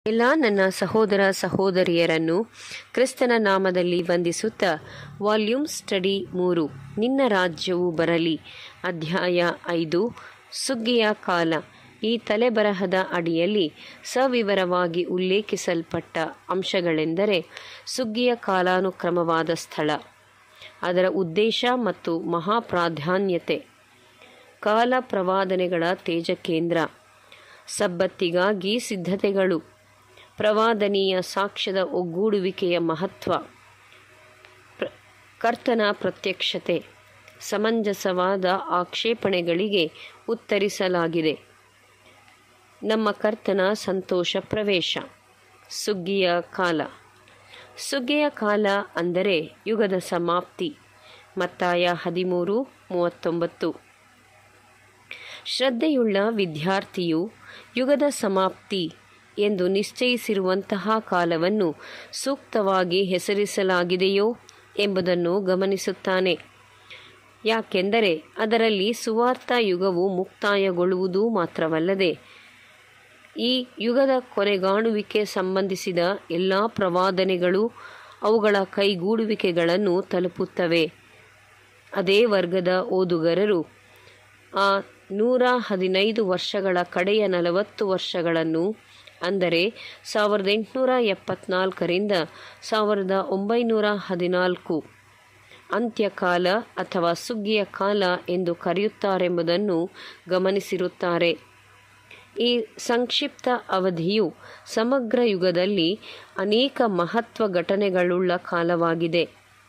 ಎಲ್ಲ ನನ್ನ ಸಹೋದರ ಸಹೋದರಿಯರನ್ನು ಕ್ರಿಸ್ತನ ನಾಮದಲ್ಲಿ ವಂದಿಸುತ್ತಾ ವಾಲ್ಯೂಮ್ ಸ್ಟಡಿ ಮೂರು ನಿನ್ನ ರಾಜ್ಯವು ಬರಲಿ ಅಧ್ಯಾಯ ಐದು ಸುಗ್ಗಿಯ ಕಾಲ ಈ ತಲೆಬರಹದ ಅಡಿಯಲ್ಲಿ ಸವಿವರವಾಗಿ ಉಲ್ಲೇಖಿಸಲ್ಪಟ್ಟ ಅಂಶಗಳೆಂದರೆ ಸುಗ್ಗಿಯ ಕಾಲಾನುಕ್ರಮವಾದ ಸ್ಥಳ ಅದರ ಉದ್ದೇಶ ಮತ್ತು ಮಹಾಪ್ರಾಧಾನ್ಯತೆ ಕಾಲ ಪ್ರವಾದನೆಗಳ ತೇಜ ಕೇಂದ್ರ ಸಬ್ಬತ್ತಿಗಾಗಿ ಸಿದ್ಧತೆಗಳು ಪ್ರವಾದನೀಯ ಸಾಕ್ಷ್ಯದ ಒಗ್ಗೂಡುವಿಕೆಯ ಮಹತ್ವ ಪ್ರ ಕರ್ತನ ಪ್ರತ್ಯಕ್ಷತೆ ಸಮಂಜಸವಾದ ಆಕ್ಷೇಪಣೆಗಳಿಗೆ ಉತ್ತರಿಸಲಾಗಿದೆ ನಮ್ಮ ಕರ್ತನ ಸಂತೋಷ ಪ್ರವೇಶ ಸುಗ್ಗಿಯ ಕಾಲ ಸುಗ್ಗಿಯ ಕಾಲ ಅಂದರೆ ಯುಗದ ಸಮಾಪ್ತಿ ಮತ್ತಾಯ ಹದಿಮೂರು ಮೂವತ್ತೊಂಬತ್ತು ಶ್ರದ್ಧೆಯುಳ್ಳ ವಿದ್ಯಾರ್ಥಿಯು ಯುಗದ ಸಮಾಪ್ತಿ ಎಂದು ನಿಶ್ಚಯಿಸಿರುವಂತಹ ಕಾಲವನ್ನು ಸೂಕ್ತವಾಗಿ ಹೆಸರಿಸಲಾಗಿದೆಯೋ ಎಂಬುದನ್ನು ಗಮನಿಸುತ್ತಾನೆ ಯಾಕೆಂದರೆ ಅದರಲ್ಲಿ ಸುವಾರ್ಥ ಯುಗವು ಮುಕ್ತಾಯಗೊಳ್ಳುವುದು ಮಾತ್ರವಲ್ಲದೆ ಈ ಯುಗದ ಕೊನೆಗಾಣುವಿಕೆ ಸಂಬಂಧಿಸಿದ ಎಲ್ಲ ಪ್ರವಾದನೆಗಳು ಅವುಗಳ ಕೈಗೂಡುವಿಕೆಗಳನ್ನು ತಲುಪುತ್ತವೆ ಅದೇ ವರ್ಗದ ಓದುಗರರು ಆ ನೂರ ಹದಿನೈದು ವರ್ಷಗಳ ಕಡೆಯ ನಲವತ್ತು ವರ್ಷಗಳನ್ನು ಅಂದರೆ ಸಾವಿರದ ಎಂಟುನೂರ ಎಪ್ಪತ್ನಾಲ್ಕರಿಂದ ಸಾವಿರದ ಒಂಬೈನೂರ ಹದಿನಾಲ್ಕು ಅಂತ್ಯಕಾಲ ಅಥವಾ ಸುಗ್ಗಿಯ ಕಾಲ ಎಂದು ಕರೆಯುತ್ತಾರೆಂಬುದನ್ನು ಗಮನಿಸಿರುತ್ತಾರೆ ಈ ಸಂಕ್ಷಿಪ್ತ ಅವಧಿಯು ಸಮಗ್ರ ಯುಗದಲ್ಲಿ ಅನೇಕ ಮಹತ್ವ ಘಟನೆಗಳುಳ್ಳ ಕಾಲವಾಗಿದೆ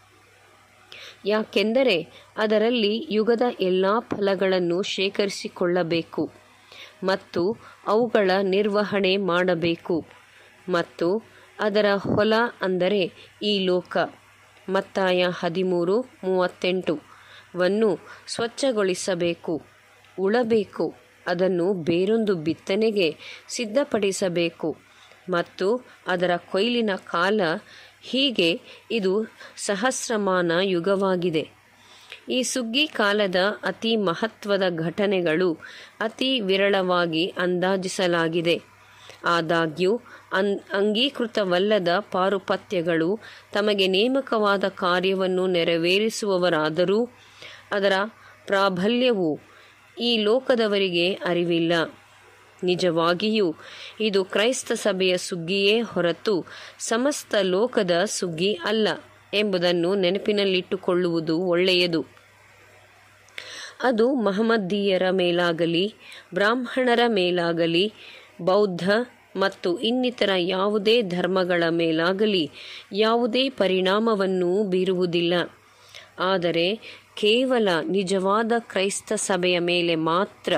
ಯಾಕೆಂದರೆ ಅದರಲ್ಲಿ ಯುಗದ ಎಲ್ಲ ಫಲಗಳನ್ನು ಶೇಖರಿಸಿಕೊಳ್ಳಬೇಕು ಮತ್ತು ಅವುಗಳ ನಿರ್ವಹಣೆ ಮಾಡಬೇಕು ಮತ್ತು ಅದರ ಹೊಲ ಅಂದರೆ ಈ ಲೋಕ ಮತ್ತಾಯ ಹದಿಮೂರು ಮೂವತ್ತೆಂಟು ವನ್ನು ಸ್ವಚ್ಛಗೊಳಿಸಬೇಕು ಉಳಬೇಕು ಅದನ್ನು ಬೇರೊಂದು ಬಿತ್ತನೆಗೆ ಸಿದ್ಧಪಡಿಸಬೇಕು ಮತ್ತು ಅದರ ಕೊಯ್ಲಿನ ಕಾಲ ಹೀಗೆ ಇದು ಸಹಸ್ರಮಾನ ಯುಗವಾಗಿದೆ ಈ ಸುಗ್ಗಿ ಕಾಲದ ಅತಿ ಮಹತ್ವದ ಘಟನೆಗಳು ಅತಿ ವಿರಳವಾಗಿ ಅಂದಾಜಿಸಲಾಗಿದೆ ಆದಾಗ್ಯೂ ಅನ್ ಅಂಗೀಕೃತವಲ್ಲದ ಪಾರುಪತ್ಯಗಳು ತಮಗೆ ನೇಮಕವಾದ ಕಾರ್ಯವನ್ನು ನೆರವೇರಿಸುವವರಾದರೂ ಅದರ ಪ್ರಾಬಲ್ಯವು ಈ ಲೋಕದವರಿಗೆ ಅರಿವಿಲ್ಲ ನಿಜವಾಗಿಯೂ ಇದು ಕ್ರೈಸ್ತ ಸಭೆಯ ಸುಗ್ಗಿಯೇ ಹೊರತು ಸಮಸ್ತ ಲೋಕದ ಸುಗ್ಗಿ ಅಲ್ಲ ಎಂಬುದನ್ನು ನೆನಪಿನಲ್ಲಿಟ್ಟುಕೊಳ್ಳುವುದು ಒಳ್ಳೆಯದು ಅದು ಮಹಮ್ಮದೀಯರ ಮೇಲಾಗಲಿ ಬ್ರಾಹ್ಮಣರ ಮೇಲಾಗಲಿ ಬೌದ್ಧ ಮತ್ತು ಇನ್ನಿತರ ಯಾವುದೇ ಧರ್ಮಗಳ ಮೇಲಾಗಲಿ ಯಾವುದೇ ಪರಿಣಾಮವನ್ನು ಬೀರುವುದಿಲ್ಲ ಆದರೆ ಕೇವಲ ನಿಜವಾದ ಕ್ರೈಸ್ತ ಸಭೆಯ ಮೇಲೆ ಮಾತ್ರ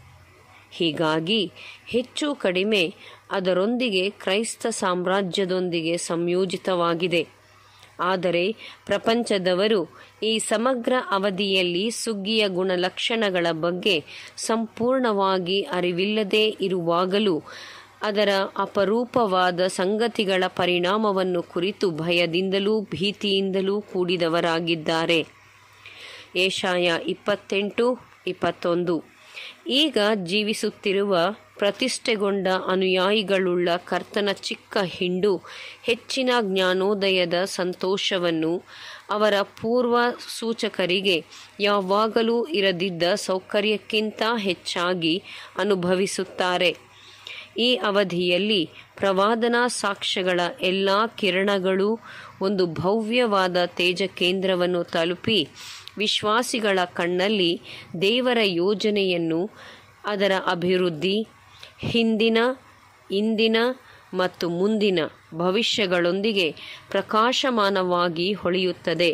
ಹೀಗಾಗಿ ಹೆಚ್ಚು ಕಡಿಮೆ ಅದರೊಂದಿಗೆ ಕ್ರೈಸ್ತ ಸಾಮ್ರಾಜ್ಯದೊಂದಿಗೆ ಸಂಯೋಜಿತವಾಗಿದೆ ಆದರೆ ಪ್ರಪಂಚದವರು ಈ ಸಮಗ್ರ ಅವಧಿಯಲ್ಲಿ ಸುಗ್ಗಿಯ ಗುಣಲಕ್ಷಣಗಳ ಬಗ್ಗೆ ಸಂಪೂರ್ಣವಾಗಿ ಅರಿವಿಲ್ಲದೆ ಇರುವಾಗಲೂ ಅದರ ಅಪರೂಪವಾದ ಸಂಗತಿಗಳ ಪರಿಣಾಮವನ್ನು ಕುರಿತು ಭಯದಿಂದಲೂ ಭೀತಿಯಿಂದಲೂ ಕೂಡಿದವರಾಗಿದ್ದಾರೆ ಏಷಾಯ ಇಪ್ಪತ್ತೆಂಟು ಇಪ್ಪತ್ತೊಂದು ಈಗ ಜೀವಿಸುತ್ತಿರುವ ಪ್ರತಿಷ್ಠೆಗೊಂಡ ಅನುಯಾಯಿಗಳುಳ್ಳ ಕರ್ತನ ಚಿಕ್ಕ ಹಿಂಡು ಹೆಚ್ಚಿನ ಜ್ಞಾನೋದಯದ ಸಂತೋಷವನ್ನು ಅವರ ಪೂರ್ವ ಸೂಚಕರಿಗೆ ಯಾವಾಗಲೂ ಇರದಿದ್ದ ಸೌಕರ್ಯಕ್ಕಿಂತ ಹೆಚ್ಚಾಗಿ ಅನುಭವಿಸುತ್ತಾರೆ ಈ ಅವಧಿಯಲ್ಲಿ ಪ್ರವಾದನಾ ಸಾಕ್ಷ್ಯಗಳ ಎಲ್ಲ ಕಿರಣಗಳು ಒಂದು ಭವ್ಯವಾದ ತೇಜ ಕೇಂದ್ರವನ್ನು ತಲುಪಿ ವಿಶ್ವಾಸಿಗಳ ಕಣ್ಣಲ್ಲಿ ದೇವರ ಯೋಜನೆಯನ್ನು ಅದರ ಅಭಿವೃದ್ಧಿ ಹಿಂದಿನ ಇಂದಿನ ಮತ್ತು ಮುಂದಿನ ಭವಿಷ್ಯಗಳೊಂದಿಗೆ ಪ್ರಕಾಶಮಾನವಾಗಿ ಹೊಳೆಯುತ್ತದೆ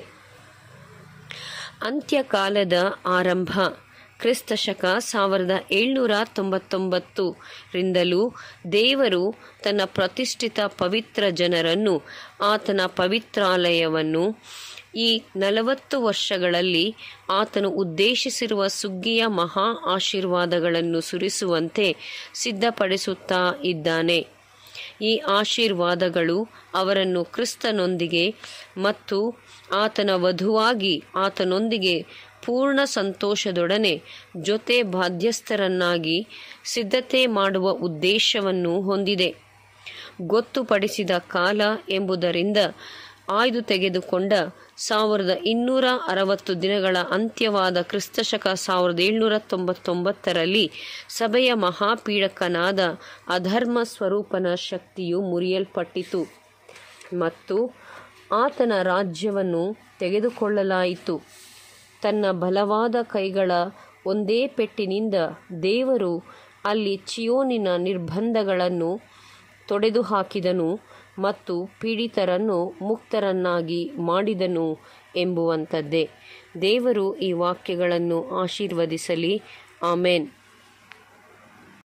ಅಂತ್ಯಕಾಲದ ಆರಂಭ ಕ್ರಿಸ್ತಶಕ ಸಾವಿರದ ಏಳ್ನೂರ ತೊಂಬತ್ತೊಂಬತ್ತು ರಿಂದಲೂ ದೇವರು ತನ್ನ ಪ್ರತಿಷ್ಠಿತ ಪವಿತ್ರ ಜನರನ್ನು ಆತನ ಪವಿತ್ರಾಲಯವನ್ನು ಈ ನಲವತ್ತು ವರ್ಷಗಳಲ್ಲಿ ಆತನು ಉದ್ದೇಶಿಸಿರುವ ಸುಗ್ಗಿಯ ಮಹಾ ಆಶೀರ್ವಾದಗಳನ್ನು ಸುರಿಸುವಂತೆ ಸಿದ್ಧಪಡಿಸುತ್ತಾ ಇದ್ದಾನೆ ಈ ಆಶೀರ್ವಾದಗಳು ಅವರನ್ನು ಕ್ರಿಸ್ತನೊಂದಿಗೆ ಮತ್ತು ಆತನ ವಧುವಾಗಿ ಆತನೊಂದಿಗೆ ಪೂರ್ಣ ಸಂತೋಷದೊಡನೆ ಜೊತೆ ಬಾಧ್ಯಸ್ಥರನ್ನಾಗಿ ಸಿದ್ಧತೆ ಮಾಡುವ ಉದ್ದೇಶವನ್ನು ಹೊಂದಿದೆ ಗೊತ್ತುಪಡಿಸಿದ ಕಾಲ ಎಂಬುದರಿಂದ ಆಯ್ದು ತೆಗೆದುಕೊಂಡ ಸಾವಿರದ ಇನ್ನೂರ ಅರವತ್ತು ದಿನಗಳ ಅಂತ್ಯವಾದ ಕ್ರಿಸ್ತಶಕ ಸಾವಿರದ ಏಳ್ನೂರ ತೊಂಬತ್ತೊಂಬತ್ತರಲ್ಲಿ ಸಭೆಯ ಮಹಾಪೀಡಕನಾದ ಅಧರ್ಮ ಸ್ವರೂಪನ ಶಕ್ತಿಯು ಮುರಿಯಲ್ಪಟ್ಟಿತು ಮತ್ತು ಆತನ ರಾಜ್ಯವನ್ನು ತೆಗೆದುಕೊಳ್ಳಲಾಯಿತು ತನ್ನ ಬಲವಾದ ಕೈಗಳ ಒಂದೇ ಪೆಟ್ಟಿನಿಂದ ದೇವರು ಅಲ್ಲಿ ಚಿಯೋನಿನ ನಿರ್ಬಂಧಗಳನ್ನು ತೊಡೆದುಹಾಕಿದನು ಮತ್ತು ಪೀಡಿತರನ್ನು ಮುಕ್ತರನ್ನಾಗಿ ಮಾಡಿದನು ಎಂಬುವಂಥದ್ದೇ ದೇವರು ಈ ವಾಕ್ಯಗಳನ್ನು ಆಶೀರ್ವದಿಸಲಿ ಆಮೇನ್